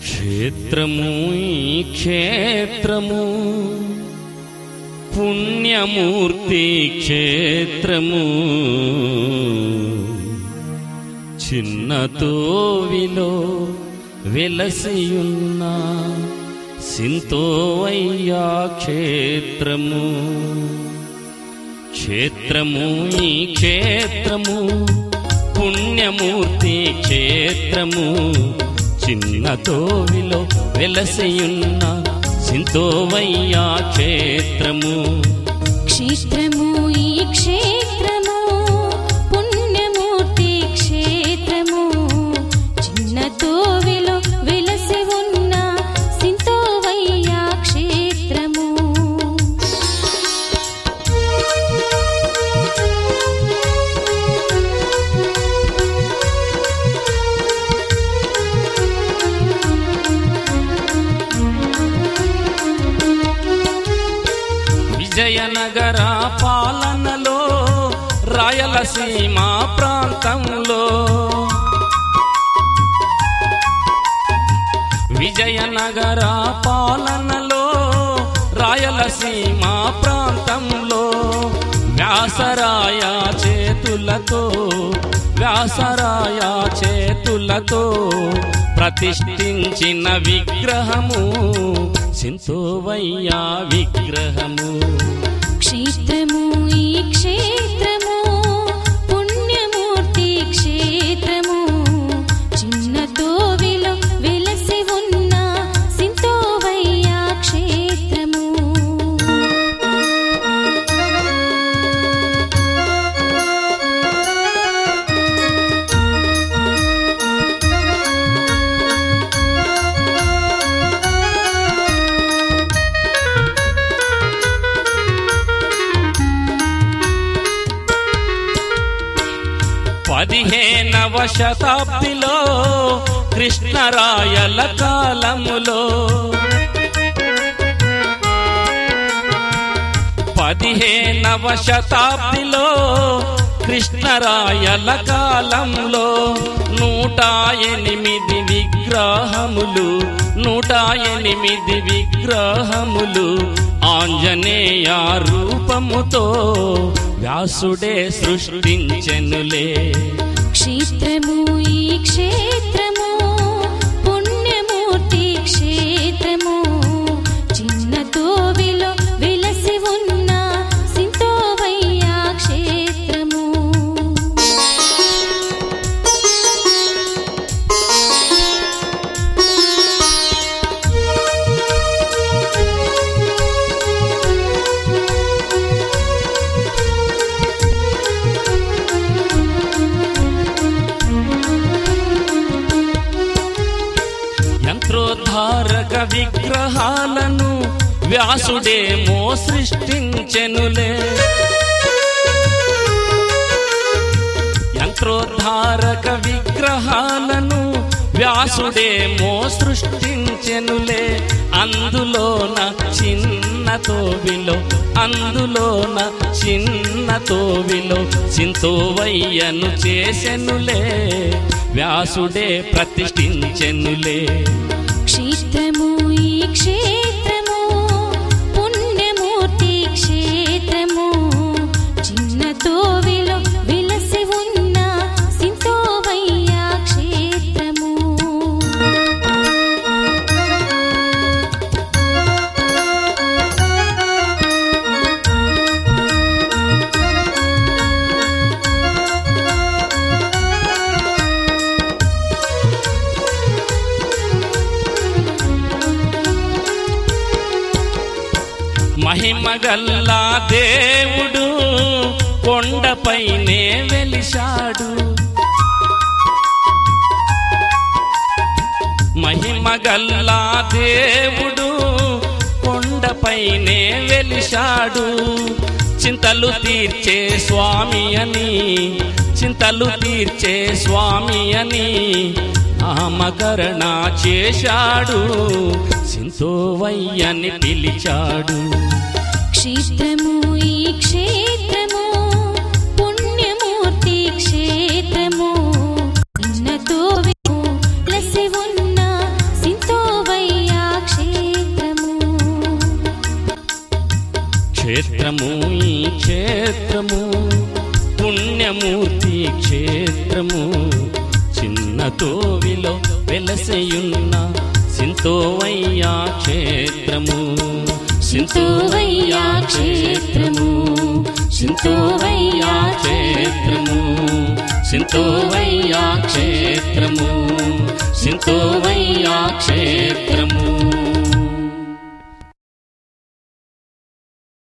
క్షేత్రము ఈ క్షేత్రము పుణ్యమూర్తి క్షేత్రము చిన్నతోవిలో వెలసియున్న సింతోవయ్యా క్షేత్రము క్షేత్రము ఈ క్షేత్రము పుణ్యమూర్తి క్షేత్రము చిన్న తోవిలో వెలసియున్న సింతోవయ్యా క్షేత్రము క్షేత్రము ఈ క్షేత్రము పుణ్యమూర్తి క్షేత్రము చిన్న తోవిలో వెలసి ఉన్న సింతోవయ్య క్షేత్రము విజయనగర పాలనలో రాయలసీమ ప్రాంతంలో విజయనగర పాలనలో రాయలసీమ ప్రాంతంలో వ్యాసరాయ చేతులతో వ్యాసరాయ చేతులతో ప్రతిష్ఠించిన విగ్రహము సింతోవయ్యా విగ్రహము క్షేత్రము ఈ క్షేత్రము పుణ్యమూర్తి క్షేత్రము చిన్న తోవిలో వెలసి ఉన్న సింతోవయ్య క్షేత్రము పదిహేనవ శతాబ్దిలో కృష్ణరాయల కాలములో పదిహేనవ శతాబ్దిలో కృష్ణరాయల కాలంలో నూట ఎనిమిది విగ్రహములు నూట ఎనిమిది విగ్రహములు ఆంజనేయ రూపముతో వ్యాసుడే సృష్టించెనులే క్షేత్రము ఈ క్షేత్రము పుణ్యమూర్తి క్షేత్రము చిన్న తోవిలో వెలసి ఉన్న సింతోవయ్య క్షేత్రము యంత్రోద్ధారక విగ్రహాలను వ్యాసుడేమో సృష్టించెనులే యంత్రోద్ధారక విగ్రహాలను వ్యాసుడేమో సృష్టించెనులే అందులోన చిన్న తోవిలో అందులోన చిన్న తోవిలో సింతోవయ్యను చేసెనులే వ్యాసుడే ప్రతిష్ఠించెనులే క్షేత్రము ఈ క్షేత్రము పుణ్యమూర్తి క్షేత్రము చిన్న తోవిలో వెలసి ఉన్న సింతోవయ్య క్షేత్రము మహిమగల్లా దేవుడు కొండపైనే వెలిశాడు మహిమగల్లా దేవుడు కొండపైనే వెలిశాడు చింతలు తీర్చే స్వామి అని చింతలు తీర్చే స్వామి అని నామకరణ చేశాడు సింతోవయ్యని పిలిచాడు క్షేత్రము ఈ క్షేత్రము పుణ్యమూర్తి క్షేత్రము చిన్న తోవిలో లసి ఉన్న సింతో క్షేత్రము పుణ్యమూర్తి క్షేత్రము చిన్న తోవిలో వెలసయున్న సింతోవయ్యా క్షేత్రము సింతోవయ్యా క్షేత్రము సింతోవయ్యా క్షేత్రము సింతోవయ్యా క్షేత్రము సింతోవయ్యా క్షేత్రము